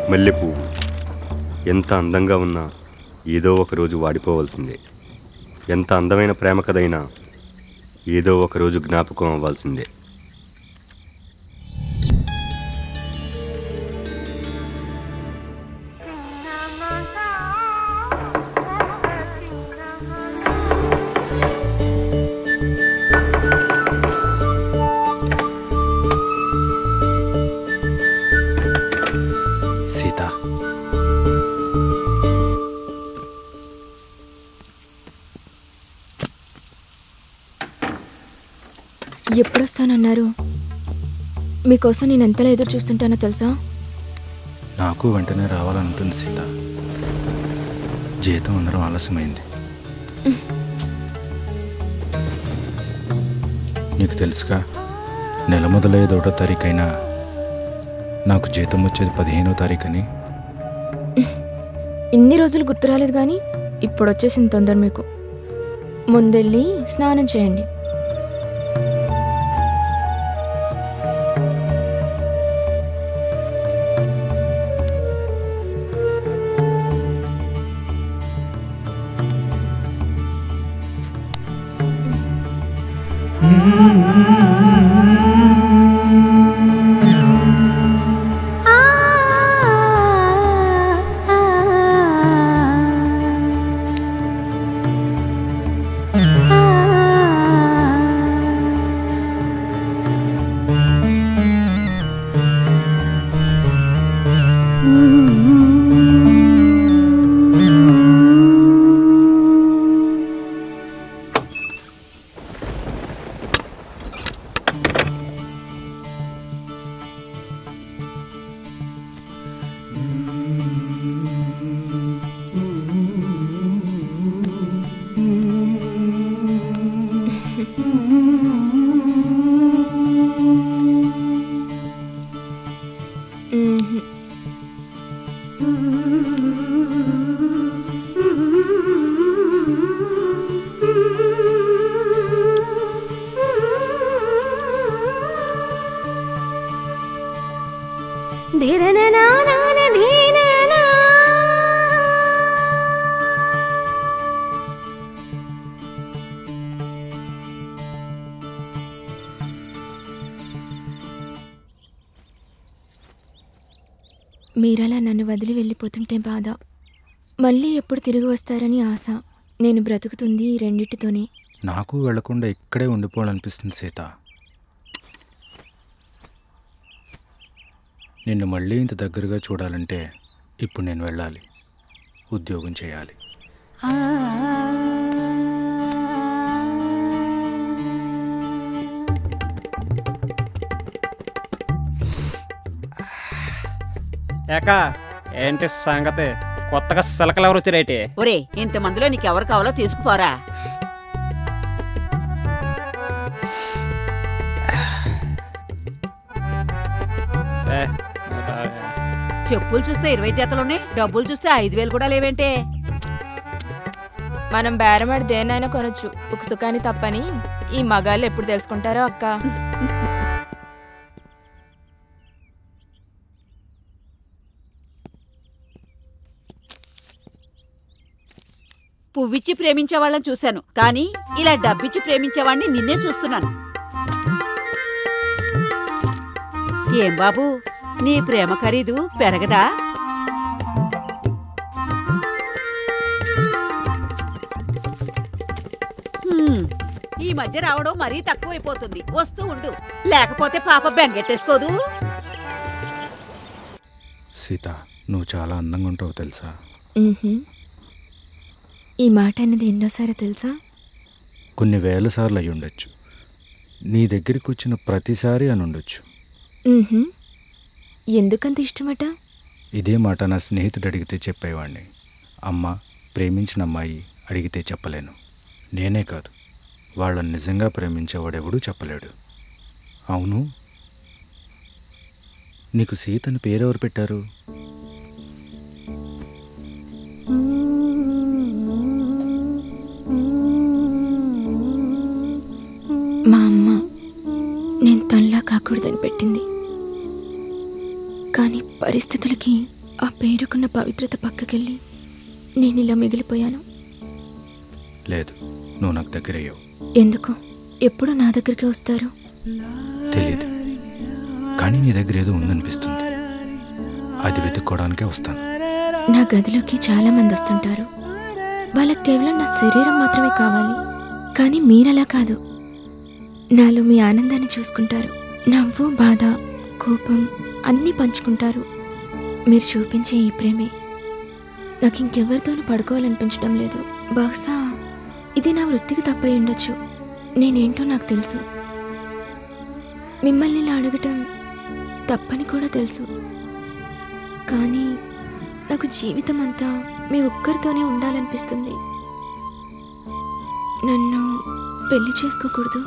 మల్లెపువ్వు ఎంత అందంగా ఉన్నా ఏదో ఒక రోజు వాడిపోవాల్సిందే ఎంత అందమైన ప్రేమ కథైనా ఏదో ఒక రోజు జ్ఞాపకం అవ్వాల్సిందే సీత ఎప్పుడొస్తానన్నారు మీకోసం నేను ఎంతలా ఎదురు చూస్తుంటానో తెలుసా నాకు వెంటనే రావాలనుంటుంది సీత జీతం ఉండడం ఆలస్యమైంది నీకు తెలుసుగా నెల మొదలయ్యేది ఒకటో తారీఖైనా నాకు జీతం వచ్చేది పదిహేనో తారీఖని ఇన్ని రోజులు గుర్తు రాలేదు కానీ ఇప్పుడు వచ్చేసింది తొందర మీకు ముందెళ్ళి స్నానం చేయండి మ్మ్హ్. మీరలా నన్ను వదిలి వెళ్ళిపోతుంటే బాధ మళ్ళీ ఎప్పుడు తిరిగి వస్తారని ఆశ నేను బ్రతుకుతుంది ఈ రెండిటితోనే నాకు వెళ్లకుండా ఇక్కడే ఉండిపోవాలనిపిస్తుంది సీత నిన్ను మళ్ళీ ఇంత దగ్గరగా చూడాలంటే ఇప్పుడు నేను వెళ్ళాలి ఉద్యోగం చేయాలి ఏక ఏంటి సంగతి కొత్తగా సిలకలు ఎవరు వచ్చారేటి ఒరే ఇంతమందిలో నీకెవరు కావాలో తీసుకుపోరా ఏ, చెప్పులు చూస్తే ఇరవై జతలున్నాయి డబ్బులు చూస్తే ఐదు వేలు కూడా లేవేంటే మనం బేరమాడి దేన్నైనా కొనొచ్చు ఒక సుఖాన్ని తప్పని ఈ మగాళ్ళు ఎప్పుడు తెలుసుకుంటారో అక్క పువ్విచ్చి ప్రేమించే వాళ్ళని చూశాను కానీ ఇలా డబ్బిచ్చి ప్రేమించేవాడిని నిన్నే చూస్తున్నాను ఏం బాబు నీ ప్రేమ ఖరీదు పెరగదా హ్మ్, ఈ మధ్య రావడం మరీ తక్కువైపోతుంది వస్తూ ఉండు లేకపోతే పాప బెంగెట్టేసుకోదు సీత నువ్వు చాలా అందంగా ఉంటావు తెలుసా మ్మ్హ్. ఈ మాట అన్నది ఎన్నోసారి తెలుసా కొన్ని వేల సార్లు అయి ఉండొచ్చు నీ దగ్గరికి వచ్చిన ప్రతిసారి అని ఉండొచ్చు మ్మ్హ్. ఎందుకంత ఇష్టమట ఇదే మాట నా స్నేహితుడు అడిగితే చెప్పేవాడిని అమ్మ ప్రేమించిన అమ్మాయి అడిగితే చెప్పలేను నేనే కాదు వాళ్ళని నిజంగా ప్రేమించేవాడెవడూ చెప్పలేడు అవును నీకు సీతని పేరెవరు పెట్టారు మా అమ్మ నేను తనలా కాకూడదని పెట్టింది కానీ పరిస్థితులకి ఆ పేరుకున్న పవిత్రత పక్కకెళ్ళి నేను ఇలా మిగిలిపోయాను లేదు నువ్వు నాకు దగ్గరయ్యావు ఎందుకు ఎప్పుడు నా దగ్గరికి వస్తారు తెలియదు కానీ నీ దగ్గర ఏదో ఉందనిపిస్తుంది అది వెతుక్కోవడానికే వస్తాను నా గదిలోకి చాలా మంది వస్తుంటారు వాళ్ళకి కేవలం నా శరీరం మాత్రమే కావాలి కానీ మీరలా కాదు నాలో మీ ఆనందాన్ని చూసుకుంటారు నవ్వు బాధ కోపం అన్నీ పంచుకుంటారు మీరు చూపించే ఈ ప్రేమే నాకు ఇంకెవరితోనూ పడుకోవాలనిపించడం లేదు బహుశా ఇది నా వృత్తికి తప్పై ఉండొచ్చు నేనేంటో నాకు తెలుసు మిమ్మల్ని ఇలా అడగటం తప్పని కూడా తెలుసు కానీ నాకు జీవితం అంతా మీ ఒక్కరితోనే ఉండాలనిపిస్తుంది నన్ను పెళ్లి చేసుకోకూడదు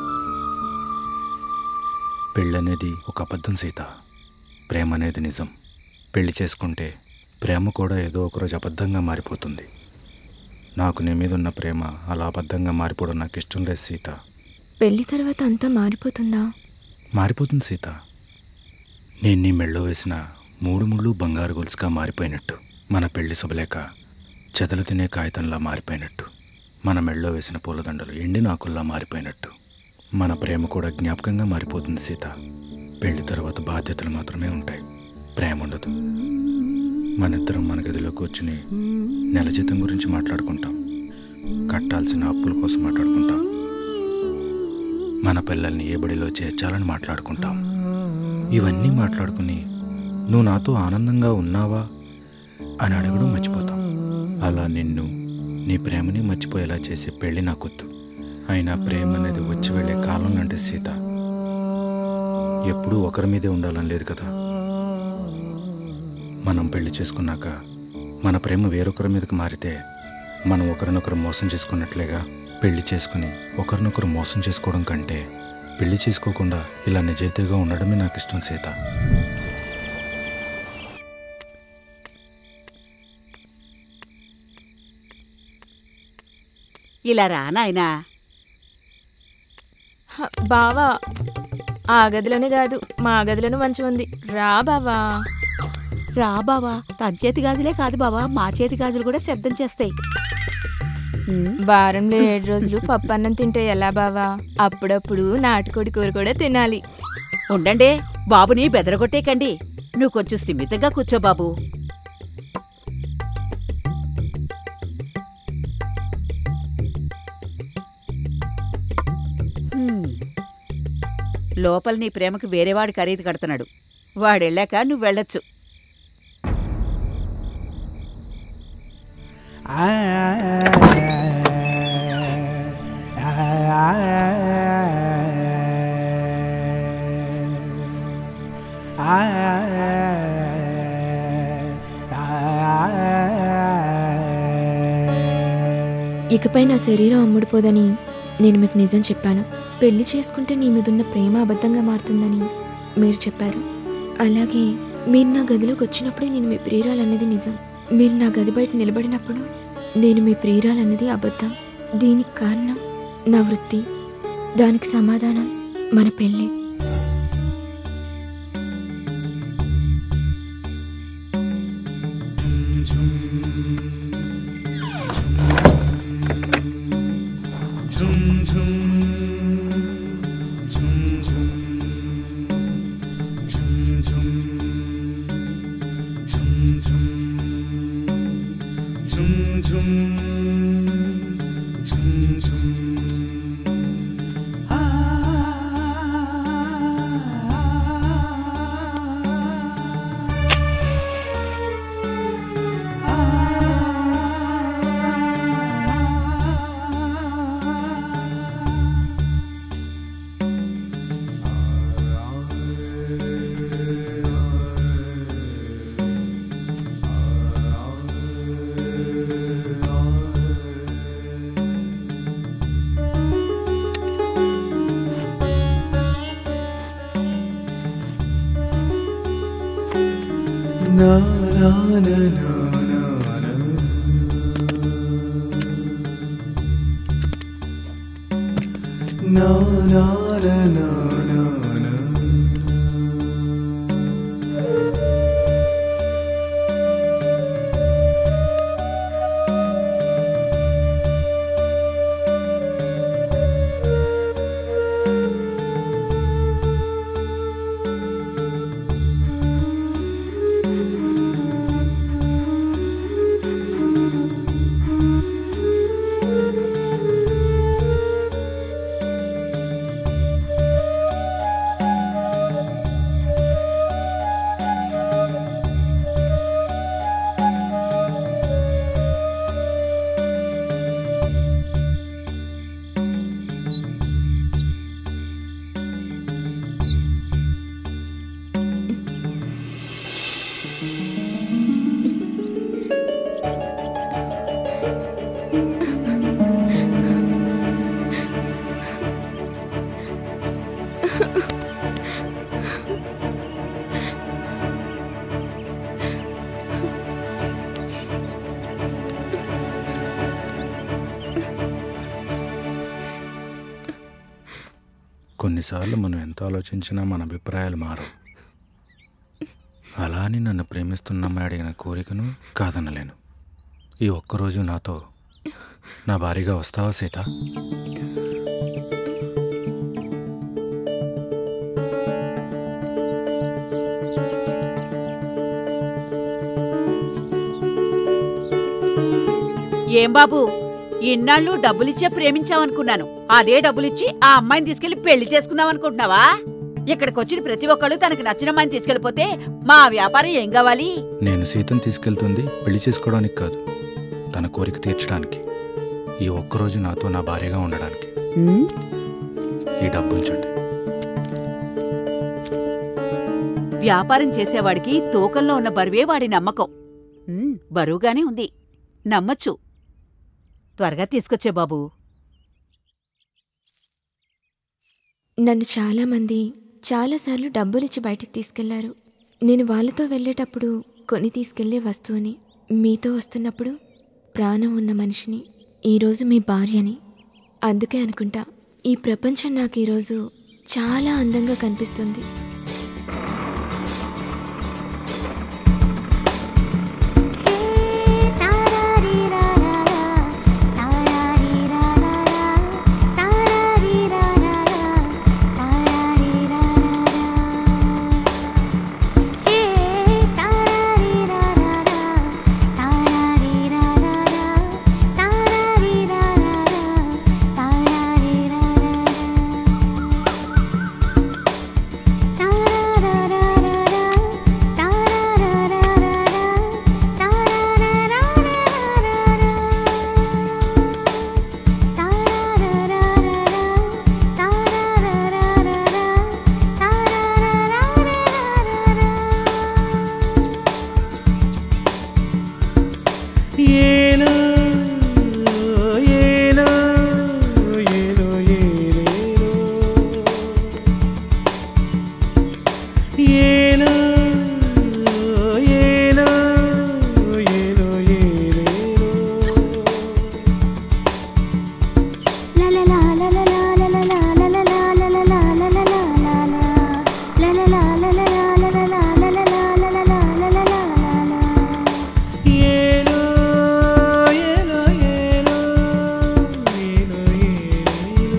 పెళ్ళనేది ఒక అబద్ధం సీత ప్రేమ అనేది నిజం పెళ్లి చేసుకుంటే ప్రేమ కూడా ఏదో ఒకరోజు అబద్ధంగా మారిపోతుంది నాకు నీ మీద ఉన్న ప్రేమ అలా అబద్ధంగా మారిపోవడం నాకు ఇష్టం లేదు సీత పెళ్లి తర్వాత అంతా మారిపోతుందా మారిపోతుంది సీత నేను నీ మెళ్ళో వేసిన మూడు ముళ్ళు బంగారు గొలుసుగా మారిపోయినట్టు మన పెళ్లి శుభలేక చెదలు తినే కాగితంలా మారిపోయినట్టు మన మెళ్ళో వేసిన పూలదండలు ఎండిన ఆకుల్లా మారిపోయినట్టు మన ప్రేమ కూడా జ్ఞాపకంగా మారిపోతుంది సీత పెళ్లి తర్వాత బాధ్యతలు మాత్రమే ఉంటాయి ప్రేమ ఉండదు మనిద్దరం మన గదిలో కూర్చుని నెల జీతం గురించి మాట్లాడుకుంటాం కట్టాల్సిన అప్పుల కోసం మాట్లాడుకుంటాం మన పిల్లల్ని ఏ బడిలో చేర్చాలని మాట్లాడుకుంటాం ఇవన్నీ మాట్లాడుకుని నువ్వు నాతో ఆనందంగా ఉన్నావా అని అడగడం మర్చిపోతాం అలా నిన్ను నీ ప్రేమని మర్చిపోయేలా చేసే పెళ్లి నాకొద్దు అయినా ప్రేమ అనేది వచ్చి వెళ్ళే కాలం లాంటి సీత ఎప్పుడూ ఒకరి మీదే ఉండాలని లేదు కదా మనం పెళ్లి చేసుకున్నాక మన ప్రేమ వేరొకరి మీదకి మారితే మనం ఒకరినొకరు మోసం చేసుకున్నట్లేగా పెళ్లి చేసుకుని ఒకరినొకరు మోసం చేసుకోవడం కంటే పెళ్లి చేసుకోకుండా ఇలా నిజాయితీగా ఉండడమే నాకు ఇష్టం సీత ఇలా రా నాయనా హ, బావా ఆ గదిలోనే కాదు మా గదిలోనూ మంచి ఉంది రా బావా రా బావా తన చేతి గాజులే కాదు బావా మా చేతి గాజులు కూడా శబ్దం చేస్తాయి ఉమ్, వారంలో ఏడు రోజులు పప్పు అన్నం తింటే ఎలా బావా అప్పుడప్పుడు నాటుకోడి కూర కూడా తినాలి ఉండండి బాబుని బెదరగొట్టేకండి నువ్వు కొంచెం స్థిమితంగా కూర్చో బాబు హ్మ్. లోపల నీ ప్రేమకు వేరేవాడు ఖరీదు కడుతున్నాడు వాడెళ్ళాక నువ్వు వెళ్ళొచ్చు ఇకపై నా శరీరం అమ్ముడుపోదని నేను మీకు నిజం చెప్పాను పెళ్లి చేసుకుంటే నీ మీదున్న ప్రేమ అబద్ధంగా మారుతుందని మీరు చెప్పారు అలాగే మీరు నా గదిలోకి వచ్చినప్పుడే నేను మీ ప్రియురాలన్నది నిజం మీరు నా గది బయట నిలబడినప్పుడు నేను మీ ప్రియురాలన్నది అబద్ధం దీనికి కారణం నా వృత్తి దానికి సమాధానం మన పెళ్ళి కొన్నిసార్లు మనం ఎంత ఆలోచించినా మన అభిప్రాయాలు మారవు అలా అని నన్ను ప్రేమిస్తున్నమ్మాయి అడిగిన కోరికను కాదనలేను ఈ ఒక్కరోజు నాతో నా భారీగా వస్తావా సీత ఏం బాబు ఇన్నాళ్ళు డబ్బులిచ్చే ప్రేమించావనుకున్నాను అదే డబ్బులిచ్చి ఆ అమ్మాయిని తీసుకెళ్లి పెళ్లి చేసుకుందాం అనుకుంటున్నావా ఇక్కడికి వచ్చిన ప్రతి ఒక్కళ్ళు తనకు నచ్చిన అమ్మాయిని తీసుకెళ్లిపోతే మా వ్యాపారం ఏం కావాలి నేను సీతను తీసుకెళ్తుంది పెళ్లి చేసుకోవడానికి కాదు తన కోరిక తీర్చడానికి ఈ ఒక్కరోజు నాతో నా భార్యగా ఉండడానికి ఈ డబ్బు ఉంచండి వ్యాపారం చేసేవాడికి తూకంలో ఉన్న బరువే వాడి నమ్మకం ఉమ్, బరువుగానే ఉంది నమ్మచ్చు త్వరగా తీసుకొచ్చే బాబు నన్ను చాలామంది చాలాసార్లు డబ్బులిచ్చి బయటికి తీసుకెళ్లారు నేను వాళ్ళతో వెళ్ళేటప్పుడు కొని తీసుకెళ్లే వస్తువుని మీతో వస్తున్నప్పుడు ప్రాణం ఉన్న మనిషిని ఈరోజు మీ భార్యని అందుకే అనుకుంటా ఈ ప్రపంచం నాకు ఈరోజు చాలా అందంగా కనిపిస్తుంది ఏలో ఏలో ఏలో ఏలేలో ఏలో ఏలో ఏలో ఏలేలో ఏలో ఏలో ఏలో ఏలో ఏలో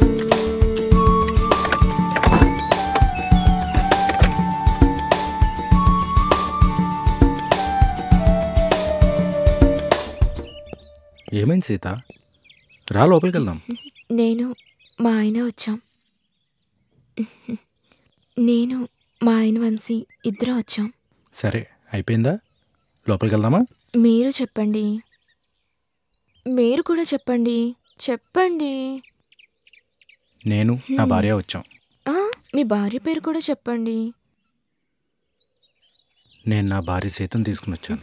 ఏమైంది సీత రా లోపలికి వెళ్దాం నేను మా ఆయన వచ్చాం నేను మా ఆయన వంశీ ఇద్దరం వచ్చాం సరే అయిపోయిందా లోపలికి వెళ్దామా మీరు చెప్పండి మీరు కూడా చెప్పండి చెప్పండి నేను నా భార్య వచ్చాం ఆ, మీ భార్య పేరు కూడా చెప్పండి నేను నా భార్య సీతను తీసుకుని వచ్చాను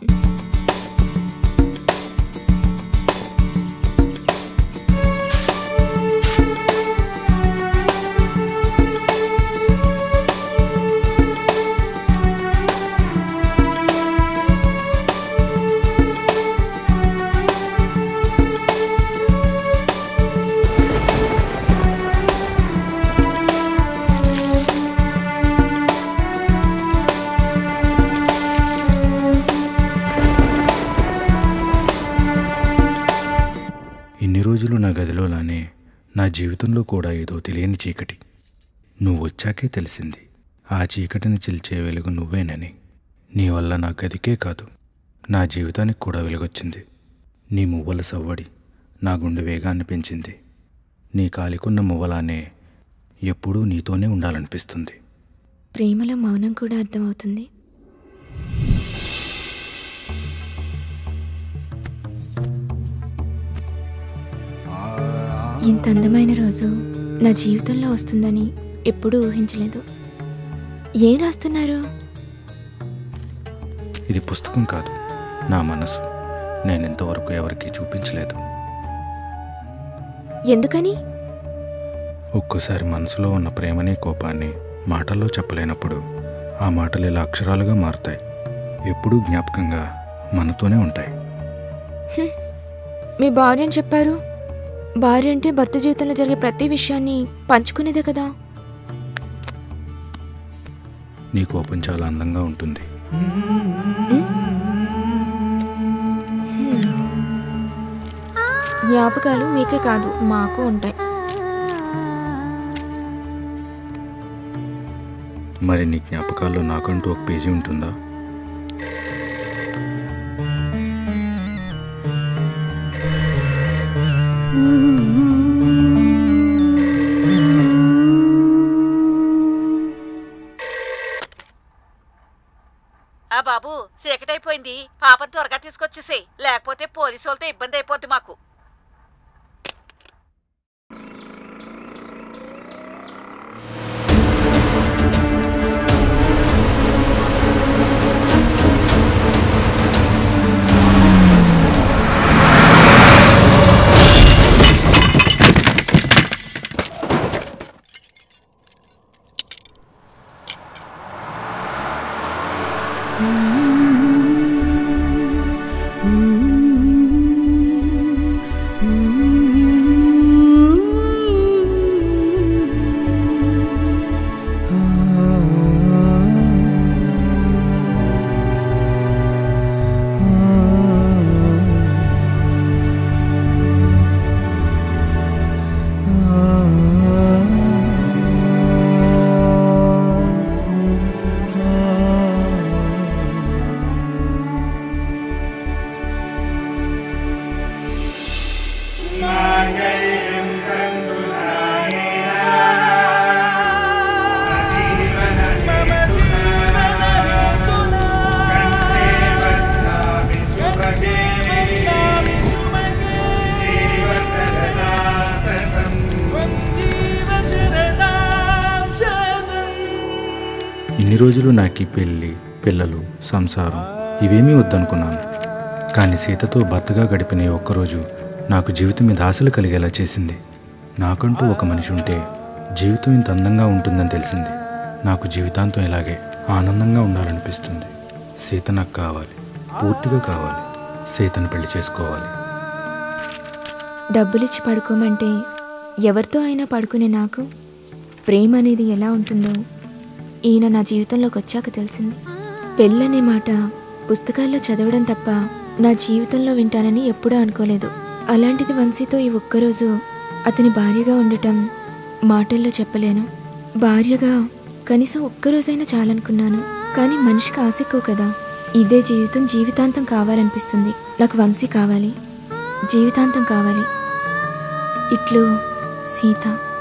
ఇన్ని రోజులు నా గదిలోలానే నా జీవితంలో కూడా ఏదో తెలియని చీకటి నువ్వు వచ్చాకే తెలిసింది ఆ చీకటిని చిల్చే వెలుగు నువ్వేనని నీ వల్ల నా గదికే కాదు నా జీవితానికి కూడా వెలుగొచ్చింది నీ మువ్వల సవ్వడి నా గుండె వేగాన్ని పెంచింది నీ కాలికున్న మువ్వలానే ఎప్పుడూ నీతోనే ఉండాలనిపిస్తుంది ప్రేమలో మౌనం కూడా అర్థమవుతుంది ఇంత అందమైన రోజు నా జీవితంలో వస్తుందని ఎప్పుడూ ఊహించలేదు ఏం రాస్తున్నారు ఇది పుస్తకం కాదు నా మనసు నేను ఇంతవరకు ఎవరికీ చూపించలేదు ఎందుకని ఒక్కోసారి మనసులో ఉన్న ప్రేమని కోపాన్ని మాటల్లో చెప్పలేనప్పుడు ఆ మాటలు ఇలా అక్షరాలుగా మారుతాయి ఎప్పుడూ జ్ఞాపకంగా మనతోనే ఉంటాయి మీ భార్య అని చెప్పారు భార్య అంటే భర్త జీవితంలో జరిగే ప్రతి విషయాన్ని పంచుకునేదే కదా నీ కోపం చాలా అందంగా ఉంటుంది జ్ఞాపకాలు మీకే కాదు మాకు ఉంటాయి మరి నీ జ్ఞాపకాల్లో నాకంటూ ఒక పేజీ ఉంటుందా ఆ బాబు చీకటైపోయింది పాపను త్వరగా తీసుకొచ్చేసేయ్ లేకపోతే పోలీసు వాళ్ళతో ఇబ్బంది అయిపోద్ది మాకు ఇన్ని రోజులు నాకు ఈ పెళ్ళి పిల్లలు సంసారం ఇవేమీ వద్దనుకున్నాను కానీ సీతతో భర్తగా గడిపిన ఈ ఒక్కరోజు నాకు జీవితం మీద ఆశలు కలిగేలా చేసింది నాకంటూ ఒక మనిషి ఉంటే జీవితం ఇంత అందంగా ఉంటుందని తెలిసింది నాకు జీవితాంతం ఇలాగే ఆనందంగా ఉండాలనిపిస్తుంది సీత నాకు కావాలి పూర్తిగా కావాలి సీతను పెళ్లి చేసుకోవాలి డబ్బులిచ్చి పడుకోమంటే ఎవరితో అయినా పడుకునే నాకు ప్రేమ అనేది ఎలా ఉంటుందో ఈయన నా జీవితంలోకి వచ్చాక తెలిసింది పెళ్ళనే మాట పుస్తకాల్లో చదవడం తప్ప నా జీవితంలో వింటానని ఎప్పుడూ అనుకోలేదు అలాంటిది వంశీతో ఈ ఒక్కరోజు అతని భార్యగా ఉండటం మాటల్లో చెప్పలేను భార్యగా కనీసం ఒక్కరోజైనా చాలనుకున్నాను కానీ మనిషికి ఆశ ఎక్కువ కదా ఇదే జీవితం జీవితాంతం కావాలనిపిస్తుంది నాకు వంశీ కావాలి జీవితాంతం కావాలి ఇట్లు సీత